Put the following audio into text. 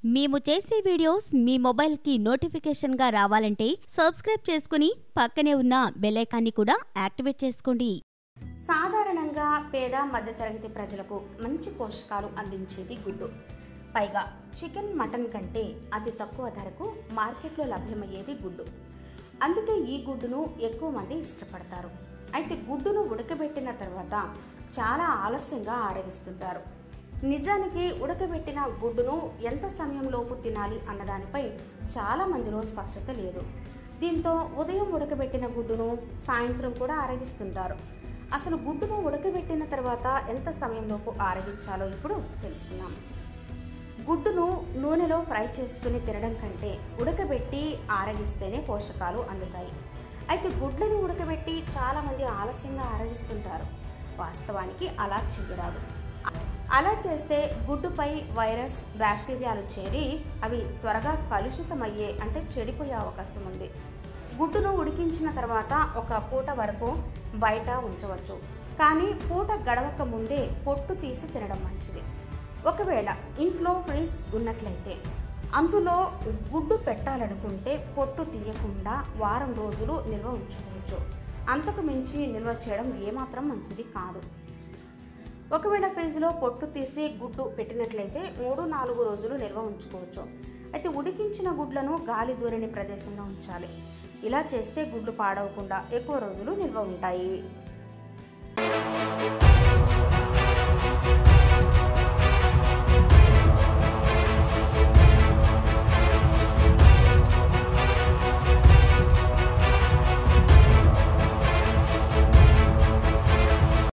మేము చేసే వీడియోస్ మీ మొబైల్కి నోటిఫికేషన్గా రావాలంటే సబ్స్క్రైబ్ చేసుకుని పక్కనే ఉన్న బెల్ కూడా యాక్టివేట్ చేసుకోండి సాధారణంగా పేద మధ్యతరగతి ప్రజలకు మంచి పోషకాలు అందించేది గుడ్డు పైగా చికెన్ మటన్ కంటే అతి తక్కువ ధరకు మార్కెట్లో లభ్యమయ్యేది గుడ్డు అందుకే ఈ గుడ్డును ఎక్కువ మంది ఇష్టపడతారు అయితే గుడ్డును ఉడకబెట్టిన తర్వాత చాలా ఆలస్యంగా ఆరగిస్తుంటారు నిజానికి ఉడకబెట్టిన గుడ్డును ఎంత సమయంలోపు తినాలి అన్నదానిపై చాలా మందిలో స్పష్టత లేదు దీంతో ఉదయం ఉడకబెట్టిన గుడ్డును సాయంత్రం కూడా ఆరగిస్తుంటారు అసలు గుడ్డును ఉడకబెట్టిన తర్వాత ఎంత సమయంలోపు ఆరగించాలో ఇప్పుడు తెలుసుకుందాం గుడ్డును నూనెలో ఫ్రై చేసుకుని తినడం కంటే ఉడకబెట్టి ఆరగిస్తేనే పోషకాలు అందుతాయి అయితే గుడ్లను ఉడకబెట్టి చాలామంది ఆలస్యంగా ఆరగిస్తుంటారు వాస్తవానికి అలా చెయ్యరాదు అలా చేస్తే గుడ్డుపై వైరస్ బ్యాక్టీరియాలు చేరి అవి త్వరగా కలుషితమయ్యే అంటే చెడిపోయే అవకాశం ఉంది గుడ్డును ఉడికించిన తర్వాత ఒక పూట వరకు బయట ఉంచవచ్చు కానీ పూట గడవక ముందే పొట్టు తీసి తినడం మంచిది ఒకవేళ ఇంట్లో ఫ్రిజ్ ఉన్నట్లయితే అందులో గుడ్డు పెట్టాలనుకుంటే పొట్టు తీయకుండా వారం రోజులు నిల్వ ఉంచుకోవచ్చు అంతకు మించి నిల్వ చేయడం ఏమాత్రం మంచిది కాదు ఒకవేళ ఫ్రిడ్జ్లో పొట్టు తీసి గుడ్డు పెట్టినట్లయితే మూడు నాలుగు రోజులు నిల్వ ఉంచుకోవచ్చు అయితే ఉడికించిన గుడ్లను గాలి దూరని ప్రదేశంలో ఉంచాలి ఇలా చేస్తే గుడ్లు పాడవకుండా ఎక్కువ రోజులు నిల్వ ఉంటాయి